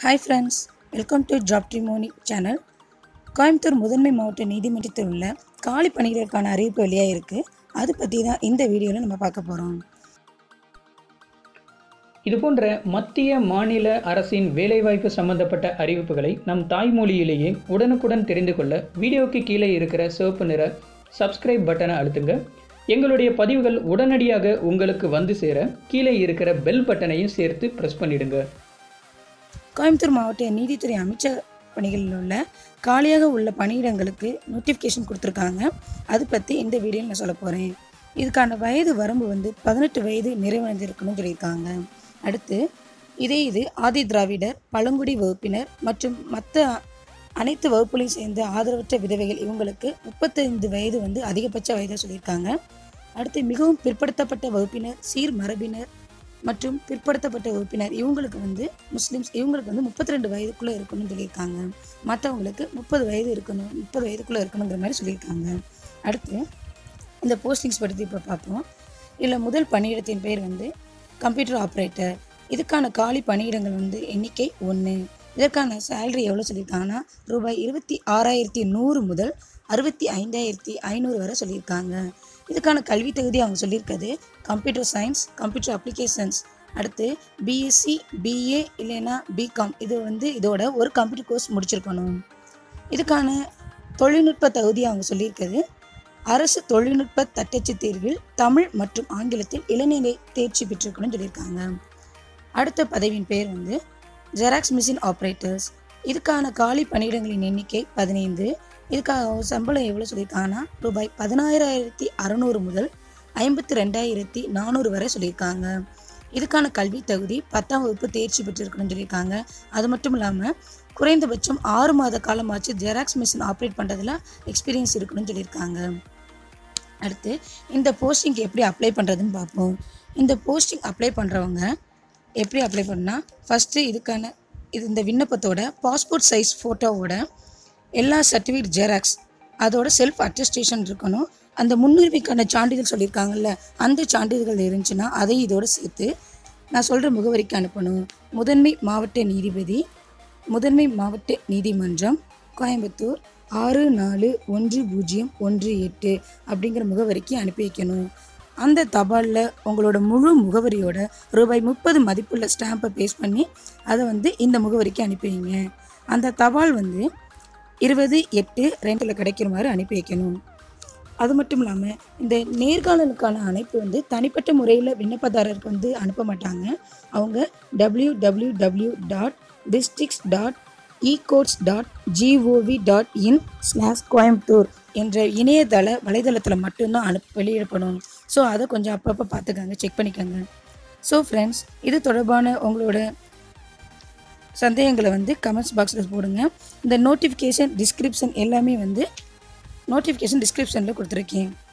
hi friends welcome to job ட்ரிமோனி channel Coimbatore முதன்மை மாவட்ட நீதிமன்றத்தில் உள்ள காலி பணிகளுக்கான அறிவிப்பு வெளியாக இருக்குது அது பற்றி தான் இந்த வீடியோவில் நம்ம பார்க்க போகிறோம் இதுபோன்ற மத்திய மாநில அரசின் வேலைவாய்ப்பு சம்பந்தப்பட்ட அறிவிப்புகளை நம் தாய்மொழியிலேயே உடனுக்குடன் தெரிந்து கொள்ள வீடியோக்கு கீழே இருக்கிற சிவப்பு நிற சப்ஸ்கிரைப் பட்டனை அழுத்துங்க எங்களுடைய பதிவுகள் உடனடியாக உங்களுக்கு வந்து சேர கீழே இருக்கிற பெல் பட்டனையும் சேர்த்து ப்ரெஸ் பண்ணிடுங்க கோயம்புத்தூர் மாவட்ட நீதித்துறை அமைச்சர் பணிகளில் உள்ள காலியாக உள்ள பணியிடங்களுக்கு நோட்டிஃபிகேஷன் கொடுத்துருக்காங்க அது பற்றி இந்த வீடியோவில் நான் சொல்ல போகிறேன் இதுக்கான வயது வரம்பு வந்து பதினெட்டு வயது நிறைவடைந்திருக்கணும்னு சொல்லியிருக்காங்க அடுத்து இதே இது ஆதி திராவிடர் பழங்குடி வகுப்பினர் மற்றும் மற்ற அனைத்து வகுப்புகளையும் சேர்ந்த ஆதரவற்ற விதவைகள் இவங்களுக்கு முப்பத்தைந்து வயது வந்து அதிகபட்ச வயதாக சொல்லியிருக்காங்க அடுத்து மிகவும் பிற்படுத்தப்பட்ட வகுப்பினர் சீர் மரபினர் மற்றும் பிற்படுத்தப்பட்ட வகுப்பினர் இவங்களுக்கு வந்து முஸ்லிம்ஸ் இவங்களுக்கு வந்து முப்பத்தி ரெண்டு வயதுக்குள்ளே இருக்கணும்னு சொல்லியிருக்காங்க மற்றவங்களுக்கு முப்பது வயது இருக்கணும் முப்பது வயதுக்குள்ளே இருக்கணுங்கிற மாதிரி சொல்லியிருக்காங்க அடுத்து இந்த போஸ்டிங்ஸ் பற்றி இப்போ பார்ப்போம் இதில் முதல் பணியிடத்தின் பேர் வந்து கம்ப்யூட்டர் ஆப்ரேட்டர் இதுக்கான காலி பணியிடங்கள் வந்து எண்ணிக்கை ஒன்று இதற்கான சேலரி எவ்வளோ சொல்லியிருக்காங்கன்னா ரூபாய் இருபத்தி ஆறாயிரத்தி நூறு முதல் அறுபத்தி ஐந்தாயிரத்தி ஐநூறு வரை சொல்லியிருக்காங்க இதுக்கான கல்வி தகுதி அவங்க சொல்லியிருக்கிறது கம்ப்யூட்டர் சயின்ஸ் கம்ப்யூட்டர் அப்ளிகேஷன்ஸ் அடுத்து பிஎஸ்சி பிஏ இல்லைன்னா பிகாம் இது வந்து இதோட ஒரு கம்ப்யூட்டர் கோர்ஸ் முடிச்சிருக்கணும் இதுக்கான தொழில்நுட்ப தகுதி அவங்க சொல்லியிருக்கிறது அரசு தொழில்நுட்ப தட்டச்சு தேர்வில் தமிழ் மற்றும் ஆங்கிலத்தில் இளநிலை தேர்ச்சி பெற்றிருக்கணும்னு சொல்லியிருக்காங்க அடுத்த பதவியின் பெயர் வந்து ஜெராக்ஸ் மிஷின் ஆப்ரேட்டர்ஸ் இதுக்கான காலி பணியிடங்களின் எண்ணிக்கை பதினைந்து இதுக்காக சம்பளம் எவ்வளோ சொல்லியிருக்காங்கன்னா ரூபாய் பதினாயிரத்தி அறநூறு முதல் ஐம்பத்தி ரெண்டாயிரத்தி நானூறு வரை சொல்லியிருக்காங்க இதுக்கான கல்வி தகுதி பத்தாம் வகுப்பு தேர்ச்சி பெற்றிருக்கணும்னு சொல்லியிருக்காங்க அது மட்டும் இல்லாமல் குறைந்தபட்சம் ஆறு மாத காலமாச்சு ஜெராக்ஸ் மிஷின் ஆப்ரேட் பண்ணுறதுல எக்ஸ்பீரியன்ஸ் இருக்கணும்னு சொல்லியிருக்காங்க அடுத்து இந்த போஸ்டிங்க்கு எப்படி அப்ளை பண்ணுறதுன்னு பார்ப்போம் இந்த போஸ்டிங் அப்ளை பண்ணுறவங்க எப்படி அப்ளை பண்ணால் ஃபஸ்ட்டு இதுக்கான இது இந்த விண்ணப்பத்தோட பாஸ்போர்ட் சைஸ் ஃபோட்டோவோட எல்லா சர்டிஃபிகேட் ஜெராக்ஸ் அதோட செல்ஃப் அட்டஸ்டேஷன் இருக்கணும் அந்த முன்னுரிமைக்கான சான்றிதழ் சொல்லியிருக்காங்கல்ல அந்த சான்றிதழ்கள் இருந்துச்சுன்னா அதை இதோட சேர்த்து நான் சொல்கிற முகவரிக்கு அனுப்பணும் முதன்மை மாவட்ட நீதிபதி முதன்மை மாவட்ட நீதிமன்றம் கோயம்புத்தூர் ஆறு நாலு ஒன்று பூஜ்ஜியம் ஒன்று எட்டு அப்படிங்கிற முகவரிக்கு அனுப்பி வைக்கணும் அந்த தபாலில் உங்களோட முழு முகவரியோட ரூபாய் முப்பது மதிப்புள்ள ஸ்டாம்பை பேஸ்ட் பண்ணி அதை வந்து இந்த முகவரிக்கு அனுப்பி வைங்க அந்த தபால் வந்து இருபது எட்டு ரெண்டில் கிடைக்கிற மாதிரி அனுப்பி வைக்கணும் அது மட்டும் இல்லாமல் இந்த நேர்காணலுக்கான அழைப்பு வந்து தனிப்பட்ட முறையில் விண்ணப்பதாரருக்கு வந்து அனுப்ப மாட்டாங்க அவங்க W W W dot districts dot ecourts dot G O V dot in slash Coimbatore என்ற இணையதள வலைதளத்தில் மட்டும்தான் அனு வெளியிடப்படும் ஸோ அதை கொஞ்சம் அப்பப்போ பார்த்துக்கங்க செக் பண்ணிக்கோங்க ஸோ ஃப்ரெண்ட்ஸ் இது தொடர்பான உங்களோட சந்தேகங்களை வந்து கமெண்ட்ஸ் பாக்ஸில் போடுங்க இந்த நோட்டிஃபிகேஷன் டிஸ்கிரிப்ஷன் எல்லாமே வந்து நோட்டிஃபிகேஷன் டிஸ்கிரிப்ஷனில் கொடுத்துருக்கேன்